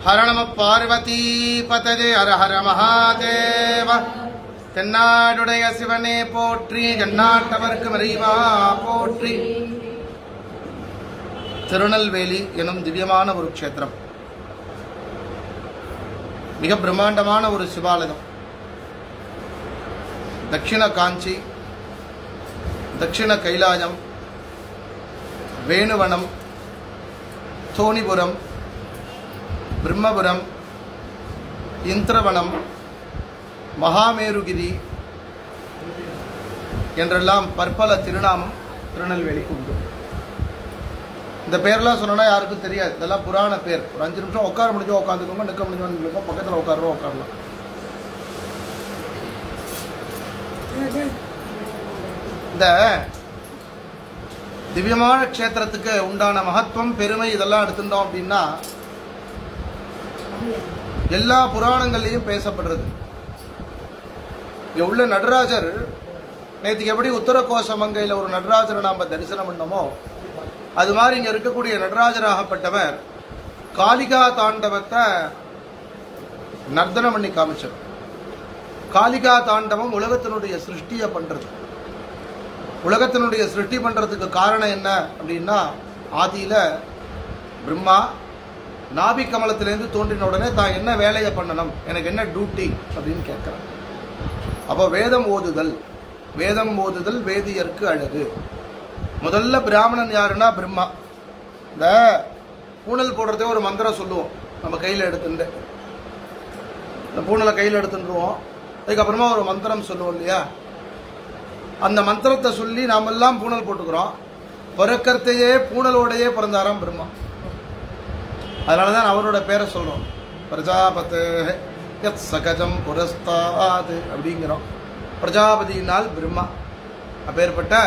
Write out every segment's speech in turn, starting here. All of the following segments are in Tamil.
ஹர நம பார்வதி பததே ஹர ஹர மகாதேவ தென்னாடுடைய சிவனே போற்றி எந்நாட்டவர்க்கு மறைவா போற்றி திருநெல்வேலி எனும் திவ்யமான ஒரு க்ஷேத்திரம் மிக பிரம்மாண்டமான ஒரு சிவாலயம் தட்சிண காஞ்சி தட்சிண கைலாயம் வேணுவனம் தோணிபுரம் பிரம்மபுரம் இந்திரவனம் மகாமேருகிரி என்றெல்லாம் பற்பல திருநாமம் திருநெல்வேலிக்கு உண்டு இந்த பேர்லாம் சொன்னா யாருக்கும் தெரியாது இதெல்லாம் புராண பேர் ஒரு அஞ்சு நிமிஷம் உட்கார முடிஞ்சோ உட்காந்துக்கோங்க நிற்க முடிஞ்சோ நிற்க பக்கத்தில் உட்காரவோ உட்காரலாம் இந்த திவ்யமான க்ஷேத்திரத்துக்கு உண்டான மகத்துவம் பெருமை இதெல்லாம் எடுத்துட்டோம் அப்படின்னா எல்லா புராணங்கள்லையும் பேசப்படுறது இங்க உள்ள நடராஜர் நேற்றுக்கு எப்படி உத்தர கோசமங்கையில் ஒரு நடராஜரை நாம தரிசனம் பண்ணோமோ அது மாதிரி இங்க இருக்கக்கூடிய நடராஜராகப்பட்டவர் காளிகா தாண்டவத்தை நர்த்தனம் பண்ணி காமிச்சார் காளிகா தாண்டவம் உலகத்தினுடைய சிருஷ்டியை பண்றது உலகத்தினுடைய சிருஷ்டி பண்றதுக்கு காரணம் என்ன அப்படின்னா ஆதியில பிரம்மா நாபி கமலத்திலேருந்து தோன்றின உடனே தான் என்ன வேலையை பண்ணணும் எனக்கு என்ன டியூட்டி அப்படின்னு கேட்கிறான் அப்போ வேதம் ஓதுதல் வேதம் ஓதுதல் வேதியர்க்கு அழகு முதல்ல பிராமணன் யாருன்னா பிரம்மா இந்த பூணல் போடுறதே ஒரு மந்திரம் சொல்லுவோம் நம்ம கையில் எடுத்துட்டு இந்த பூணலை கையில் எடுத்துட்டுருவோம் அதுக்கப்புறமா ஒரு மந்திரம் சொல்லுவோம் இல்லையா அந்த மந்திரத்தை சொல்லி நாமெல்லாம் பூணல் போட்டுக்கிறோம் பிறக்கறதையே பூணலோடையே பிறந்தாராம் பிரம்மா அதனால தான் அவரோட பேரை சொல்றோம் பிரஜாபத்து யத் சகஜம் புரஸ்தாது அப்படிங்கிறோம் பிரஜாபதியினால் பிரம்மா அப்பேற்பட்ட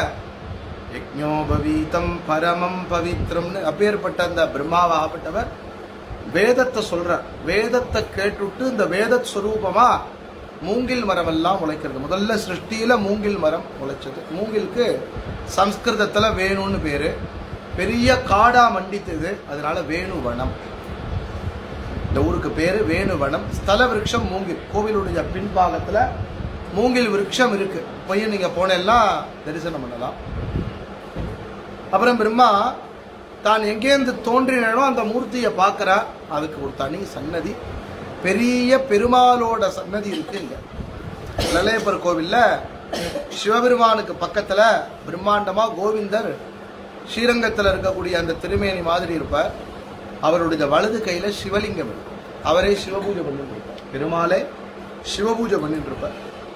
யஜ்ஞோபவீதம் பரமம் பவித்ரம்னு அப்பேற்பட்ட அந்த பிரம்மாவாகப்பட்டவர் வேதத்தை சொல்றார் வேதத்தை கேட்டுட்டு இந்த வேத ஸ்வரூபமா மூங்கில் மரம் எல்லாம் முளைக்கிறது முதல்ல சிருஷ்டியில மூங்கில் மரம் முளைச்சது மூங்கிலுக்கு சம்ஸ்கிருதத்துல வேணும்னு பேரு பெரிய காடா மண்டித்தது அதனால வேணுவனம் இந்த ஊருக்கு பேரு வேணுவனம் ஸ்தல விருட்சம் மூங்கில் கோவிலுடைய பின்பாகத்துல மூங்கில் விருட்சம் இருக்கு போய் நீங்க போனெல்லாம் தரிசனம் பண்ணலாம் அப்புறம் பிரம்மா தான் எங்கேருந்து தோன்றினோ அந்த மூர்த்தியை பார்க்கறா அதுக்கு ஒரு தனி சன்னதி பெரிய பெருமாளோட சன்னதி இருக்கு இங்க லலையப்பர் கோவில்ல சிவபெருமானுக்கு பக்கத்துல பிரம்மாண்டமா கோவிந்தர் ஸ்ரீரங்கத்தில் இருக்கக்கூடிய அந்த திருமேனி மாதிரி இருப்பார் அவருடைய வலது கையில சிவலிங்கம் இருக்கும் அவரே சிவபூஜை பண்ணிட்டு இருப்பார் பெருமாளே சிவபூஜை பண்ணிட்டு இருப்பார்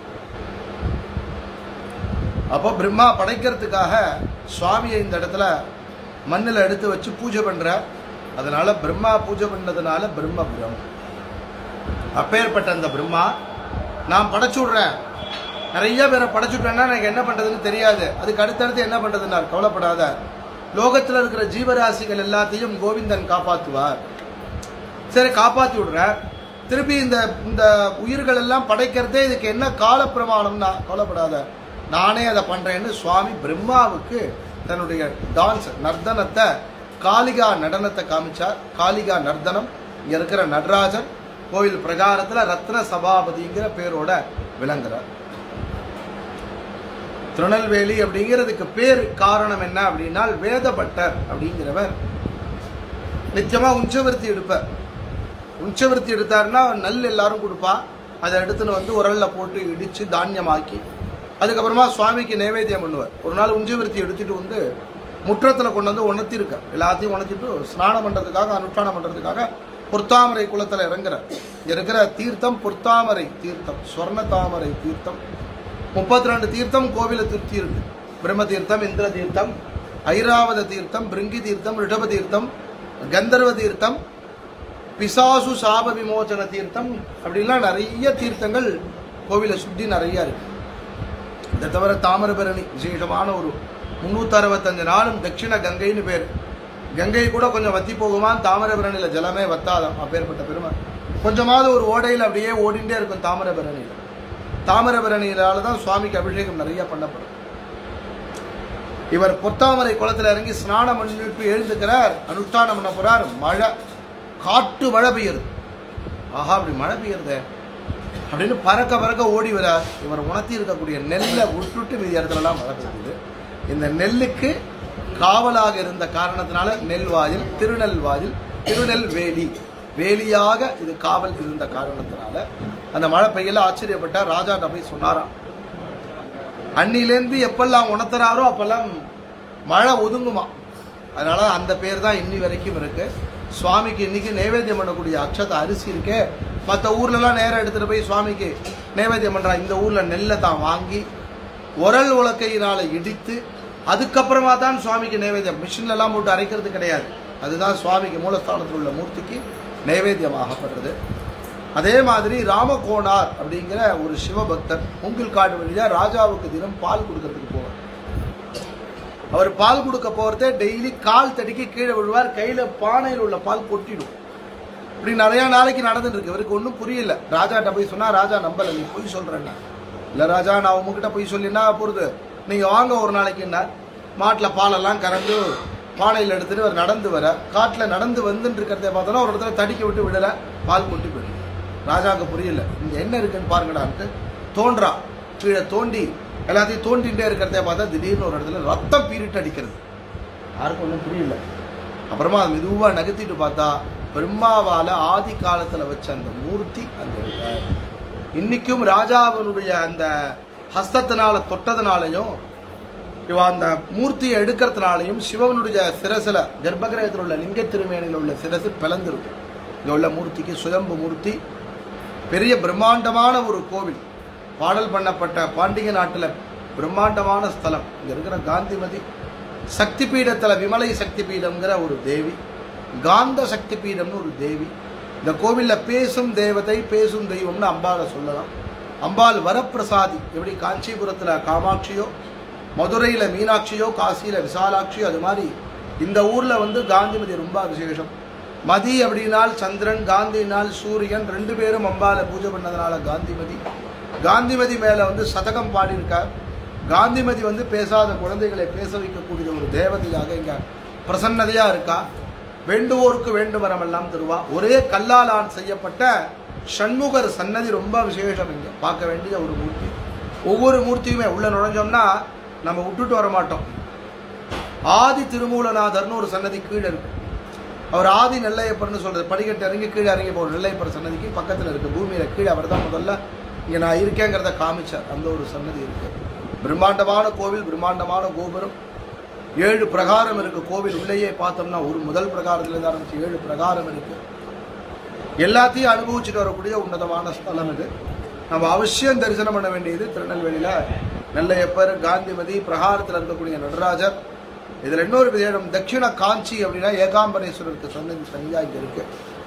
அப்போ பிரம்மா படைக்கிறதுக்காக சுவாமியை இந்த இடத்துல மண்ணில் எடுத்து வச்சு பூஜை பண்ற அதனால பிரம்மா பூஜை பண்ணதுனால பிரம்மபுரம் அப்பேற்பட்ட அந்த பிரம்மா நான் படைச்சு விடுறேன் நிறைய பேரை படைச்சுட்டேன்னா எனக்கு என்ன பண்றதுன்னு தெரியாது அதுக்கு அடுத்தடுத்து என்ன பண்றதுன்னா கவலைப்படாத லோகத்தில் இருக்கிற ஜீவராசிகள் எல்லாத்தையும் கோவிந்தன் காப்பாற்றுவார் சரி காப்பாற்றி விடுறேன் திருப்பி இந்த இந்த உயிர்கள் எல்லாம் படைக்கிறதே இதுக்கு என்ன கால பிரமாணம்னா கவலைப்படாத நானே அதை பண்றேன்னு சுவாமி பிரம்மாவுக்கு தன்னுடைய டான்ஸ் நர்த்தனத்தை காளிகா நடனத்தை காமிச்சார் காளிகா நர்த்தனம் இங்க இருக்கிற நடராஜன் கோவில் பிரகாரத்துல ரத்ன சபாபதிங்கிற பேரோட விளங்குறார் திருநெல்வேலி அப்படிங்கிறதுக்கு பேர் காரணம் என்ன அப்படின்னா வேதபட்டர் அப்படிங்கிறவர் நிச்சயமா உஞ்சவர்த்தி எடுப்பார் உஞ்சவர்த்தி எடுத்தாருன்னா நெல் எல்லாரும் கொடுப்பா அதை எடுத்துன்னு வந்து உரல்ல போட்டு இடிச்சு தானியமாக்கி அதுக்கப்புறமா சுவாமிக்கு நைவேத்தியம் பண்ணுவார் ஒரு நாள் உஞ்சவர்த்தி எடுத்துட்டு வந்து முற்றத்துல கொண்டு வந்து உணர்த்திருக்க எல்லாத்தையும் உணர்த்திட்டு ஸ்நானம் பண்றதுக்காக அனுஷ்டானம் பண்றதுக்காக பொற்தாமரை குளத்துல இறங்குறார் இங்க இருக்கிற தீர்த்தம் பொற்தாமரை தீர்த்தம் ஸ்வர்ண தாமரை தீர்த்தம் முப்பத்தி ரெண்டு தீர்த்தம் கோவில திருப்தி இருக்கு பிரம்ம தீர்த்தம் இந்திர தீர்த்தம் ஐராவத தீர்த்தம் பிருங்கி தீர்த்தம் ரிஷப தீர்த்தம் கந்தர்வ தீர்த்தம் பிசாசு சாப விமோச்சன தீர்த்தம் அப்படிலாம் நிறைய தீர்த்தங்கள் கோவிலை சுற்றி நிறைய இருக்கு இதை தவிர தாமிரபரணி விசேஷமான ஒரு முன்னூத்தி அறுபத்தஞ்சு நாளும் தட்சிண கங்கைன்னு பேர் கங்கை கூட கொஞ்சம் வத்தி போகுமான் தாமிரபரணியில ஜலமே வத்தாதாம் அப்பேற்பட்ட பெருமை கொஞ்சமாவது ஒரு ஓடையில் அப்படியே ஓடிண்டே இருக்கும் தாமிரபரணியில தாமிரபரணியிலால தான் சுவாமிக்கு அபிஷேகம் நிறைய பண்ணப்படும் இவர் பொத்தாமரை குளத்துல இறங்கி ஸ்நானம் பண்ணிட்டு எழுந்துக்கிறார் அனுஷ்டானம் பண்ண போறார் மழை காட்டு மழை பெய்யுது ஆஹா அப்படி மழை பெய்யுறதே அப்படின்னு பறக்க பறக்க ஓடி வரார் இவர் உணர்த்தி இருக்கக்கூடிய நெல்லை விட்டுட்டு மீதி இடத்துலலாம் மழை பெய்யுது இந்த நெல்லுக்கு காவலாக இருந்த காரணத்தினால நெல்வாயில் திருநெல்வாயில் திருநெல்வேலி வேலியாக இது காவல் இருந்த காரணத்தினால அந்த மழை பெய்யல ஆச்சரியப்பட்டார் ராஜா போய் சொன்னாராம் அன்னிலேருந்து எப்பெல்லாம் உணர்த்துறாரோ அப்பெல்லாம் மழை ஒதுங்குமா அதனால அந்த பேர் தான் இன்னி வரைக்கும் இருக்கு சுவாமிக்கு இன்னைக்கு நைவேத்தியம் பண்ணக்கூடிய அக்ஷத அரிசி இருக்கே மற்ற ஊர்லலாம் நேரம் எடுத்துட்டு போய் சுவாமிக்கு நைவேத்தியம் பண்றா இந்த ஊர்ல நெல்லை தான் வாங்கி உரல் உலக்கையினால இடித்து அதுக்கப்புறமா தான் சுவாமிக்கு நைவேத்தியம் மிஷின்ல எல்லாம் போட்டு அரைக்கிறது கிடையாது அதுதான் சுவாமிக்கு மூலஸ்தானத்தில் உள்ள மூர்த்திக்கு நைவேத்தியமாகப்படுறது அதே மாதிரி ராமகோணார் அப்படிங்கிற ஒரு சிவபக்தர் மூங்கில் காடு வழியா ராஜாவுக்கு தினம் பால் கொடுக்கறதுக்கு போவார் அவர் பால் கொடுக்க போறதே டெய்லி கால் தடிக்கி கீழே விழுவார் கையில பானையில் உள்ள பால் கொட்டிடும் இப்படி நிறைய நாளைக்கு நடந்துட்டு இருக்கு இவருக்கு ஒன்றும் புரியல ராஜாட்ட போய் சொன்னா ராஜா நம்பல நீ பொய் சொல்றேன்னா இல்ல ராஜா நான் உங்ககிட்ட பொய் சொல்லி என்ன போறது நீங்க வாங்க ஒரு நாளைக்கு என்ன மாட்டுல பாலெல்லாம் கறந்து பானையில் எடுத்துட்டு அவர் நடந்து வர காட்டுல நடந்து வந்துட்டு இருக்கிறத பார்த்தோன்னா ஒரு இடத்துல தடிக்க விட்டு விடல பால் கொட்டி போயிடும் ராஜாவுக்கு புரியல இங்க என்ன இருக்குன்னு பாருங்கடான்ட்டு தோன்றா கீழே தோண்டி எல்லாத்தையும் தோண்டிகிட்டே இருக்கிறத பார்த்தா திடீர்னு ஒரு இடத்துல ரத்தம் பீரிட்டு அடிக்கிறது யாருக்கும் ஒன்றும் புரியல அப்புறமா அது மெதுவா நகர்த்திட்டு பார்த்தா பிரம்மாவால ஆதி காலத்துல வச்ச அந்த மூர்த்தி அங்க இருக்க இன்னைக்கும் ராஜாவினுடைய அந்த ஹஸ்தத்தினால தொட்டதுனாலையும் இவ அந்த மூர்த்தியை எடுக்கிறதுனாலையும் சிவனுடைய சிரசுல கர்ப்பகிரகத்தில் உள்ள லிங்க திருமேனியில் உள்ள சிரசு பிளந்திருக்கும் இங்க உள்ள மூர்த்திக்கு சுயம்பு மூர்த்தி பெரிய பிரம்மாண்டமான ஒரு கோவில் பாடல் பண்ணப்பட்ட பாண்டிய நாட்டுல பிரம்மாண்டமான ஸ்தலம் இங்க இருக்கிற காந்திமதி சக்தி பீடத்துல விமலை சக்தி பீடம்ங்கிற ஒரு தேவி காந்த சக்தி பீடம்னு ஒரு தேவி இந்த கோவில்ல பேசும் தேவதை பேசும் தெய்வம்னு அம்பாளை சொல்லலாம் அம்பாள் வரப்பிரசாதி எப்படி காஞ்சிபுரத்துல காமாட்சியோ மதுரையில மீனாட்சியோ காசியில விசாலாட்சியோ அது மாதிரி இந்த ஊர்ல வந்து காந்திமதி ரொம்ப விசேஷம் மதி அப்படின்னால் சந்திரன் காந்தினால் சூரியன் ரெண்டு பேரும் அம்பால பூஜை பண்ணதுனால காந்திமதி காந்திமதி மேல வந்து சதகம் பாடியிருக்கார் காந்திமதி வந்து பேசாத குழந்தைகளை பேச வைக்கக்கூடிய ஒரு தேவதையாக இங்க பிரசன்னதையா இருக்கா வேண்டுவோருக்கு வேண்டும் வரமெல்லாம் தருவா ஒரே கல்லாலான் செய்யப்பட்ட சண்முகர் சன்னதி ரொம்ப விசேஷம் இங்க பார்க்க வேண்டிய ஒரு மூர்த்தி ஒவ்வொரு மூர்த்தியுமே உள்ள நுழைஞ்சோம்னா நம்ம விட்டுட்டு வர மாட்டோம் ஆதி திருமூலநாதர்னு ஒரு சன்னதி கீழே இருக்கு அவர் ஆதி நெல்லையப்பர்னு சொல்றது படிக்கட்டு இறங்கி கீழே இறங்கி போகிற நெல்லையப்பர் சன்னதிக்கு பக்கத்தில் இருக்கு பூமியில கீழே அவர் தான் முதல்ல இங்க நான் இருக்கேங்கிறத காமிச்சார் அந்த ஒரு சன்னதி இருக்கு பிரம்மாண்டமான கோவில் பிரம்மாண்டமான கோபுரம் ஏழு பிரகாரம் இருக்கு கோவில் உள்ளேயே பார்த்தோம்னா ஒரு முதல் பிரகாரத்துல இருந்து ஆரம்பிச்சு ஏழு பிரகாரம் இருக்கு எல்லாத்தையும் அனுபவிச்சுட்டு வரக்கூடிய உன்னதமான ஸ்தலம் இது நம்ம அவசியம் தரிசனம் பண்ண வேண்டியது திருநெல்வேலியில நெல்லையப்பர் காந்திமதி பிரகாரத்தில் இருக்கக்கூடிய நடராஜர் இதுல இன்னொரு விதம் தட்சிண காஞ்சி அப்படின்னா ஏகாம்பரேஸ்வரருக்கு சன்னதி தனியா இங்க இருக்கு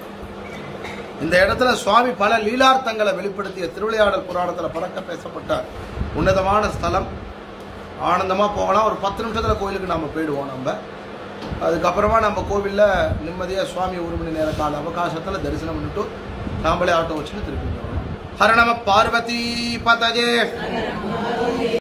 இந்த இடத்துல சுவாமி பல லீலார்த்தங்களை வெளிப்படுத்திய திருவிளையாடல் புராணத்துல பறக்க பேசப்பட்ட உன்னதமான ஸ்தலம் ஆனந்தமா போகலாம் ஒரு பத்து நிமிஷத்துல கோயிலுக்கு நம்ம போயிடுவோம் நம்ம அதுக்கப்புறமா நம்ம கோவில்ல நிம்மதியா சுவாமி ஒரு மணி நேர கால அவகாசத்துல தரிசனம் பண்ணிட்டு நாமளே ஆட்டோ வச்சுட்டு திருப்பி வரணும் ஹர நம பார்வதி பதஜே